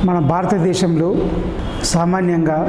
మన భారతదేశంలో సామాన్యంగా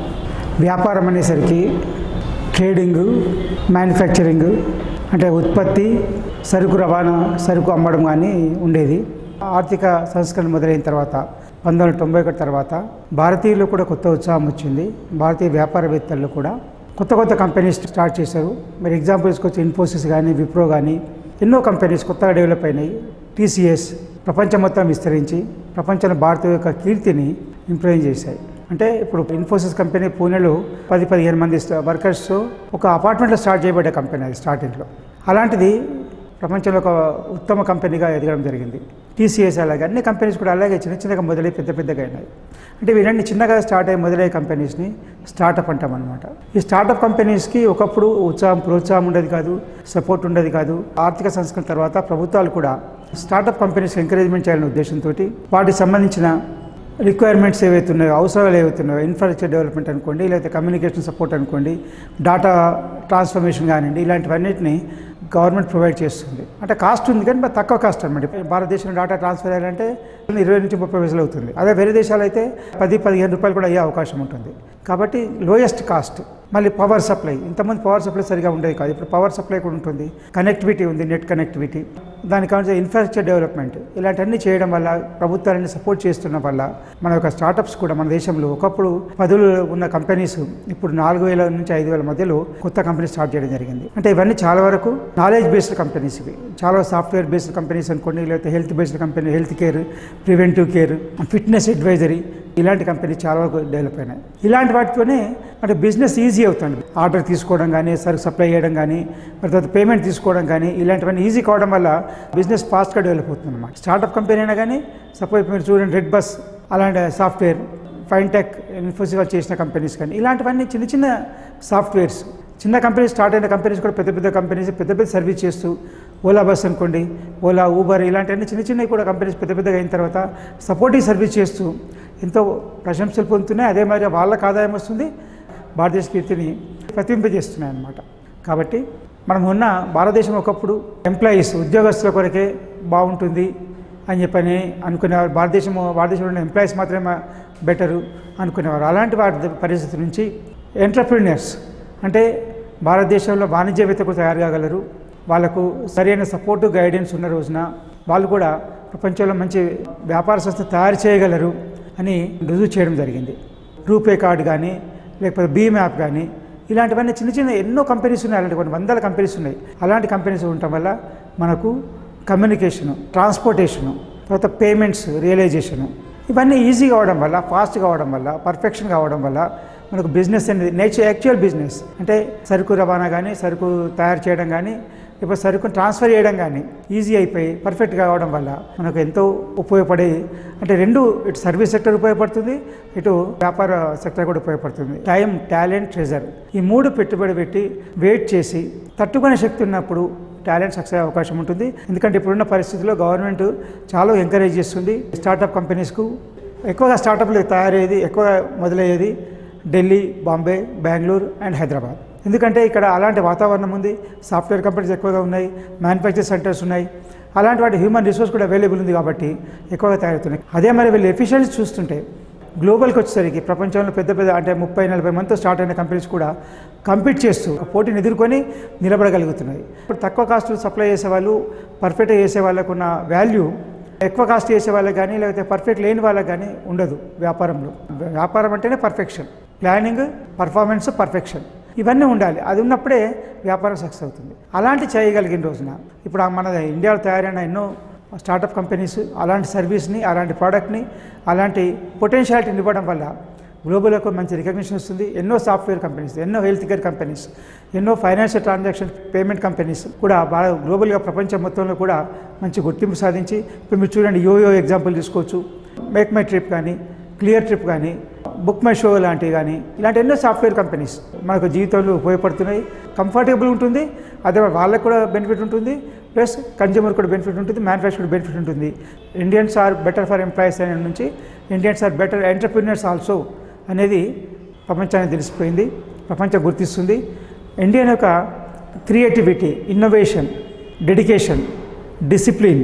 వ్యాపారం అనేసరికి ట్రేడింగ్ మ్యానుఫ్యాక్చరింగ్ అంటే ఉత్పత్తి సరుకు రవాణా సరుకు అమ్మడం కానీ ఉండేది ఆర్థిక సంస్కరణ మొదలైన తర్వాత పంతొమ్మిది వందల తొంభై ఒకటి తర్వాత భారతీయులు కూడా కొత్త ఉత్సాహం వచ్చింది భారతీయ వ్యాపారవేత్తలు కూడా కొత్త కొత్త కంపెనీస్ స్టార్ట్ చేశారు మరి ఎగ్జాంపుల్స్ వచ్చి ఇన్ఫోసిస్ కానీ విప్రో కానీ ఎన్నో కంపెనీస్ కొత్తగా డెవలప్ అయినాయి టీసీఎస్ ప్రపంచం మొత్తం విస్తరించి ప్రపంచంలో భారత యొక్క కీర్తిని ఇంప్రూవ్ చేశాయి అంటే ఇప్పుడు ఇన్ఫోసిస్ కంపెనీ పూణేలో పది పదిహేను మంది వర్కర్స్ ఒక అపార్ట్మెంట్లో స్టార్ట్ చేయబడ్డ కంపెనీ అది స్టార్టింగ్లో అలాంటిది ప్రపంచంలో ఒక ఉత్తమ కంపెనీగా ఎదగడం జరిగింది టీసీఎస్ అలాగే అన్ని కంపెనీస్ కూడా అలాగే చిన్న చిన్నగా మొదలై పెద్ద పెద్దగా అయినాయి అంటే వీరన్నీ చిన్నగా స్టార్ట్ అయ్యి మొదలయ్యే కంపెనీస్ని స్టార్టప్ అంటాం అనమాట ఈ స్టార్టప్ కంపెనీస్కి ఒకప్పుడు ఉత్సాహం ప్రోత్సాహం ఉండేది కాదు సపోర్ట్ ఉండేది కాదు ఆర్థిక సంస్కరణ తర్వాత ప్రభుత్వాలు కూడా స్టార్టప్ కంపెనీస్ ఎంకరేజ్మెంట్ చేయాలనే ఉద్దేశంతో వాటికి సంబంధించిన రిక్వైర్మెంట్స్ ఏవైతే ఉన్నాయో అవసరాలు ఏవైతే ఉన్నాయో ఇన్ఫ్రాస్ట్రక్చర్ డెవలప్మెంట్ అనుకోండి లేకపోతే కమ్యూనికేషన్ సపోర్ట్ అనుకోండి డాటా ట్రాన్స్ఫర్మేషన్ కానివ్వండి ఇలాంటివన్నిటిని గవర్నమెంట్ ప్రొవైడ్ చేస్తుంది అంటే కాస్ట్ ఉంది కానీ మరి తక్కువ కాస్ట్ అనమాట భారతదేశంలో డాటా ట్రాన్స్ఫర్ చేయాలంటే ఇరవై నుంచి ముప్పై పైసలు అవుతుంది అదే వేరే దేశాలు అయితే పది పదిహేను రూపాయలు కూడా అయ్యే అవకాశం ఉంటుంది కాబట్టి లోయెస్ట్ కాస్ట్ మళ్ళీ పవర్ సప్లై ఇంతమంది పవర్ సప్లై సరిగా ఉండేది కాదు ఇప్పుడు పవర్ సప్లై కూడా ఉంటుంది కనెక్టివిటీ ఉంది నెట్ కనెక్టివిటీ దానికి కావాల్సిన ఇన్ఫ్రాస్ట్రక్చర్ డెవలప్మెంట్ ఇలాంటివన్నీ చేయడం వల్ల ప్రభుత్వాలని సపోర్ట్ చేస్తున్న వల్ల మన యొక్క స్టార్టప్స్ కూడా మన దేశంలో ఒకప్పుడు పదులు ఉన్న కంపెనీస్ ఇప్పుడు నాలుగు వేల నుంచి ఐదు వేల మధ్యలో కొత్త కంపెనీ స్టార్ట్ చేయడం జరిగింది అంటే ఇవన్నీ చాలా వరకు నాలెడ్జ్ బేస్డ్ కంపెనీస్ ఇవి చాలా సాఫ్ట్వేర్ బేస్డ్ కంపెనీస్ అనుకోండి లేకపోతే health based company health care preventive care fitness advisory ఇలాంటి కంపెనీ చాలా వరకు డెవలప్ అయినాయి ఇలాంటి వాటితోనే అంటే బిజినెస్ ఈజీ అవుతుంది ఆర్డర్ తీసుకోవడం కానీ సరుకు సప్లై చేయడం కానీ మరి తర్వాత పేమెంట్ తీసుకోవడం కానీ ఇలాంటివన్నీ ఈజీ కావడం వల్ల బిజినెస్ ఫాస్ట్గా డెవలప్ అవుతుంది అనమాట స్టార్టప్ కంపెనీ అయినా కానీ సపోజ్ మీరు చూడండి రెడ్ బస్ అలాంటి సాఫ్ట్వేర్ ఫైన్ టెక్ ఇన్ఫోసిస్ వాళ్ళు చేసిన కంపెనీస్ కానీ ఇలాంటివన్నీ చిన్న చిన్న సాఫ్ట్వేర్స్ చిన్న కంపెనీస్ స్టార్ట్ అయిన కంపెనీస్ కూడా పెద్ద పెద్ద కంపెనీస్ పెద్ద పెద్ద సర్వీస్ చేస్తూ ఓలా బస్ అనుకోండి ఓలా ఊబర్ ఇలాంటివన్నీ చిన్న చిన్నవి కూడా కంపెనీస్ పెద్ద పెద్దగా అయిన తర్వాత సపోర్టివ్ సర్వీస్ చేస్తూ ఎంతో ప్రశంసలు పొందుతున్నాయి అదే మరి వాళ్ళకి ఆదాయం వస్తుంది భారతదేశ కీర్తిని ప్రతింపజేస్తున్నాయి అన్నమాట కాబట్టి మనం ఉన్న భారతదేశం ఒకప్పుడు ఎంప్లాయీస్ ఉద్యోగస్తుల కొరకే బాగుంటుంది అని చెప్పని అనుకునేవారు భారతదేశం భారతదేశంలో ఉన్న ఎంప్లాయీస్ మాత్రమే బెటరు అనుకునేవారు అలాంటి వాటి పరిస్థితి నుంచి ఎంటర్ప్రీనియర్స్ అంటే భారతదేశంలో వాణిజ్యవేత్తకు తయారు కాగలరు వాళ్ళకు సరైన సపోర్టు గైడెన్స్ ఉన్న రోజున వాళ్ళు కూడా ప్రపంచంలో మంచి వ్యాపార సంస్థ తయారు చేయగలరు అని రుజువు చేయడం జరిగింది రూపే కార్డు కానీ లేకపోతే భీమ్ యాప్ కానీ ఇలాంటివన్నీ చిన్న చిన్న ఎన్నో కంపెనీస్ ఉన్నాయి అలాంటి కొన్ని వందల కంపెనీస్ ఉన్నాయి అలాంటి కంపెనీస్ ఉండటం వల్ల మనకు కమ్యూనికేషను ట్రాన్స్పోర్టేషను తర్వాత పేమెంట్స్ రియలైజేషను ఇవన్నీ ఈజీ కావడం వల్ల ఫాస్ట్ కావడం వల్ల పర్ఫెక్షన్ కావడం వల్ల మనకు బిజినెస్ అనేది నేచర్ యాక్చువల్ బిజినెస్ అంటే సరుకు రవాణా కానీ సరుకు తయారు చేయడం కానీ ఇప్పుడు సరుకును ట్రాన్స్ఫర్ చేయడం కానీ ఈజీ అయిపోయి పర్ఫెక్ట్ కావడం వల్ల మనకు ఎంతో ఉపయోగపడే అంటే రెండు ఇటు సర్వీస్ సెక్టర్ ఉపయోగపడుతుంది ఇటు వ్యాపార సెక్టర్ కూడా ఉపయోగపడుతుంది టైం టాలెంట్ ట్రెజర్ ఈ మూడు పెట్టుబడి పెట్టి వెయిట్ చేసి తట్టుకునే శక్తి ఉన్నప్పుడు టాలెంట్ సక్సెస్ అయ్యే అవకాశం ఉంటుంది ఎందుకంటే ఇప్పుడున్న పరిస్థితుల్లో గవర్నమెంట్ చాలా ఎంకరేజ్ చేస్తుంది స్టార్టప్ కంపెనీస్కు ఎక్కువగా స్టార్టప్లు తయారయ్యేది ఎక్కువ మొదలయ్యేది ఢిల్లీ బాంబే బెంగళూరు అండ్ హైదరాబాద్ ఎందుకంటే ఇక్కడ అలాంటి వాతావరణం ఉంది సాఫ్ట్వేర్ కంపెనీస్ ఎక్కువగా ఉన్నాయి మ్యానుఫ్యాక్చర్ సెంటర్స్ ఉన్నాయి అలాంటి వాటి హ్యూమన్ రిసోర్స్ కూడా అవైలబుల్ ఉంది కాబట్టి ఎక్కువగా తయారవుతున్నాయి అదే మరి వీళ్ళు ఎఫిషియన్సీ చూస్తుంటే గ్లోబల్కి వచ్చేసరికి ప్రపంచంలో పెద్ద పెద్ద అంటే ముప్పై నలభై మందితో స్టార్ట్ అయిన కంపెనీస్ కూడా కంపీట్ చేస్తూ పోటీని ఎదుర్కొని నిలబడగలుగుతున్నాయి ఇప్పుడు తక్కువ కాస్ట్ సప్లై చేసే వాళ్ళు పర్ఫెక్ట్గా చేసే వాళ్ళకు ఉన్న వాల్యూ ఎక్కువ కాస్ట్ చేసే వాళ్ళకి కానీ లేకపోతే పర్ఫెక్ట్ లేని వాళ్ళకి కానీ ఉండదు వ్యాపారంలో వ్యాపారం అంటేనే పర్ఫెక్షన్ ప్లానింగ్ పర్ఫార్మెన్స్ పర్ఫెక్షన్ ఇవన్నీ ఉండాలి అది ఉన్నప్పుడే వ్యాపారం సక్సెస్ అవుతుంది అలాంటి చేయగలిగిన రోజున ఇప్పుడు మన ఇండియాలో తయారైన ఎన్నో స్టార్టప్ కంపెనీస్ అలాంటి సర్వీస్ని అలాంటి ప్రోడక్ట్ని అలాంటి పొటెన్షియాలిటీని ఇవ్వడం వల్ల గ్లోబల్గా మంచి రికగ్నిషన్ వస్తుంది ఎన్నో సాఫ్ట్వేర్ కంపెనీస్ ఎన్నో హెల్త్ కేర్ కంపెనీస్ ఎన్నో ఫైనాన్షియల్ ట్రాన్సాక్షన్ పేమెంట్ కంపెనీస్ కూడా బాగా గ్లోబల్గా ప్రపంచం మొత్తంలో కూడా మంచి గుర్తింపు సాధించి ఇప్పుడు మీరు చూడండి యోయో ఎగ్జాంపుల్ తీసుకోవచ్చు మేక్ మై ట్రిప్ కానీ క్లియర్ ట్రిప్ కానీ బుక్ మై షో లాంటివి కానీ ఇలాంటి ఎన్నో సాఫ్ట్వేర్ కంపెనీస్ మనకు జీవితంలో ఉపయోగపడుతున్నాయి కంఫర్టబుల్ ఉంటుంది అదే వాళ్ళకు కూడా బెనిఫిట్ ఉంటుంది ప్లస్ కన్జ్యూమర్ కూడా బెనిఫిట్ ఉంటుంది మ్యానుఫ్యాక్చర్ బెనిఫిట్ ఉంటుంది Indians are better for employees అనే నుంచి Indians are better entrepreneurs also అనేది ప్రపంచానికి తెలిసిపోయింది ప్రపంచం గుర్తిస్తుంది ఇండియన్ యొక్క క్రియేటివిటీ ఇన్నోవేషన్ డెడికేషన్ డిసిప్లిన్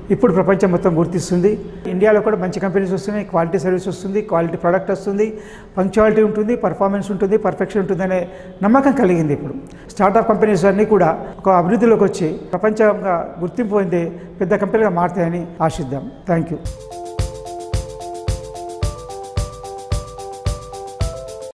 ఇప్పుడు ప్రపంచం మొత్తం గుర్తిస్తుంది ఇండియాలో కూడా మంచి కంపెనీస్ వస్తున్నాయి క్వాలిటీ సర్వీస్ వస్తుంది క్వాలిటీ ప్రోడక్ట్ వస్తుంది పంక్చువాలిటీ ఉంటుంది పర్ఫార్మెన్స్ ఉంటుంది పర్ఫెక్షన్ ఉంటుంది అనే నమ్మకం కలిగింది ఇప్పుడు స్టార్టప్ కంపెనీస్ అన్నీ కూడా ఒక అభివృద్ధిలోకి వచ్చి ప్రపంచంగా గుర్తింపు పొందే పెద్ద కంపెనీగా మారుతాయని ఆశిద్దాం థ్యాంక్ యూ